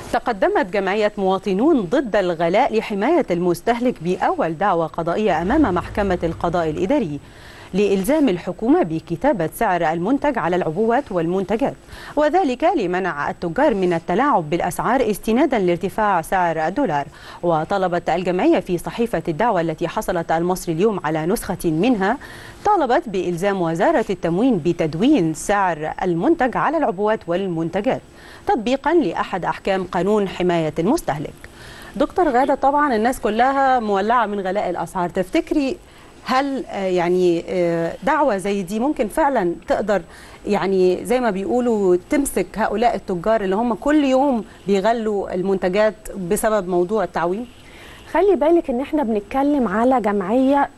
تقدمت جمعية مواطنون ضد الغلاء لحماية المستهلك بأول دعوى قضائية أمام محكمة القضاء الإداري لإلزام الحكومة بكتابة سعر المنتج على العبوات والمنتجات وذلك لمنع التجار من التلاعب بالأسعار استنادا لارتفاع سعر الدولار وطلبت الجمعية في صحيفة الدعوة التي حصلت المصري اليوم على نسخة منها طالبت بإلزام وزارة التموين بتدوين سعر المنتج على العبوات والمنتجات تطبيقا لأحد أحكام قانون حماية المستهلك دكتور غادة طبعا الناس كلها مولعة من غلاء الأسعار تفتكري هل يعني دعوة زي دي ممكن فعلا تقدر يعني زي ما بيقولوا تمسك هؤلاء التجار اللي هم كل يوم بيغلوا المنتجات بسبب موضوع التعويم؟ خلي بالك ان احنا بنتكلم على جمعية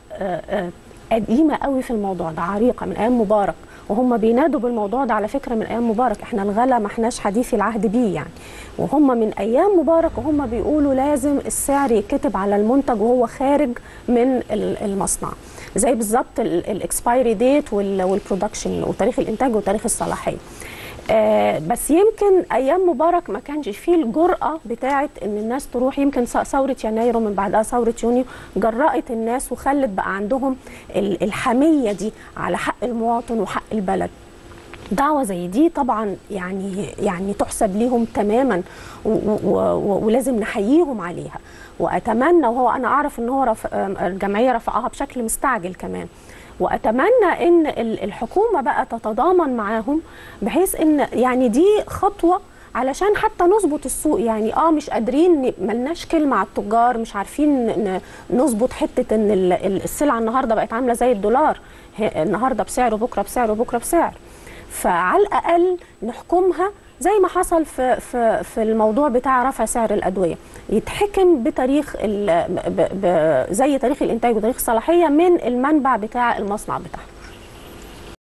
قديمة قوي في الموضوع ده عريقة من ايام مبارك وهم بينادوا بالموضوع ده على فكره من ايام مبارك احنا الغلا ما احناش حديثي العهد بيه يعني وهم من ايام مبارك وهم بيقولوا لازم السعر يتكتب على المنتج وهو خارج من المصنع زي بالظبط الاكسبايري ديت والبرودكشن وتاريخ الانتاج وتاريخ الصلاحيه آه بس يمكن ايام مبارك ما كانش فيه الجرأه بتاعه ان الناس تروح يمكن ثوره يناير ومن بعدها ثوره يونيو جرأت الناس وخلت بقى عندهم الحميه دي على حق المواطن وحق البلد دعوة زي دي طبعا يعني يعني تحسب ليهم تماما ولازم نحييهم عليها واتمنى وهو انا اعرف ان هو رف الجمعيه رفعها بشكل مستعجل كمان واتمنى ان الحكومه بقى تتضامن معاهم بحيث ان يعني دي خطوه علشان حتى نظبط السوق يعني اه مش قادرين ملناش كلمه على التجار مش عارفين نظبط حته ان السلعه النهارده بقت عامله زي الدولار النهارده بسعر وبكره بسعر وبكره بسعر فعلى الاقل نحكمها زي ما حصل في في في الموضوع بتاع رفع سعر الادويه يتحكم بتاريخ ب ب زي تاريخ الانتاج وتاريخ الصلاحيه من المنبع بتاع المصنع بتاعها